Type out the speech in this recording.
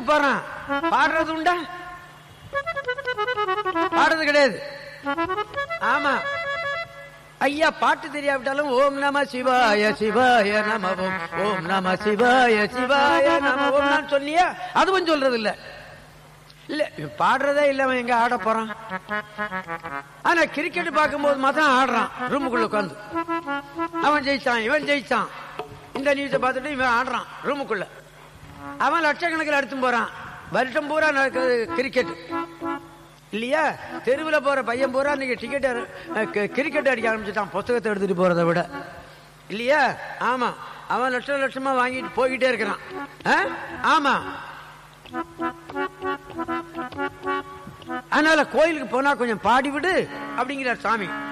போறான் பாடுறது உண்டா பாடுறது கிடையாது ஆமா ஐயா பாட்டு தெரியாவிட்டாலும் ஓம் நம சிவாய சிவாய நம ஓம் ஓம் நம சிவாய சிவாய நம ஓம் நான் சொன்னியா அதுவும் சொல்றது இல்ல இல்ல இவன் பாடுறதே இல்ல அவன் எங்க ஆட போறான் ஆனா கிரிக்கெட் பார்க்கும்போது மாத்திரம் ஆடுறான் ரூமுக்குள்ள உட்காந்து அவன் ஜெயிச்சான் இவன் ஜெயிச்சான் இந்த நியூஸை பார்த்துட்டு இவன் ஆடுறான் ரூமுக்குள்ள அவன் லட்சக்கணக்கில் எடுத்து போறான் வருஷம் பூரா நடக்குது கிரிக்கெட் இல்லையா தெருவில் போற பையன் பூரா இன்னைக்கு டிக்கெட் கிரிக்கெட் அடிக்க ஆரம்பிச்சுட்டான் புத்தகத்தை எடுத்துட்டு போறதை விட இல்லையா ஆமா அவன் லட்சம் லட்சமா வாங்கிட்டு போய்கிட்டே இருக்கிறான் ஆ? ஆமா அதனால கோயிலுக்கு போனா கொஞ்சம் பாடி விடு அப்படிங்கிறார் சாமி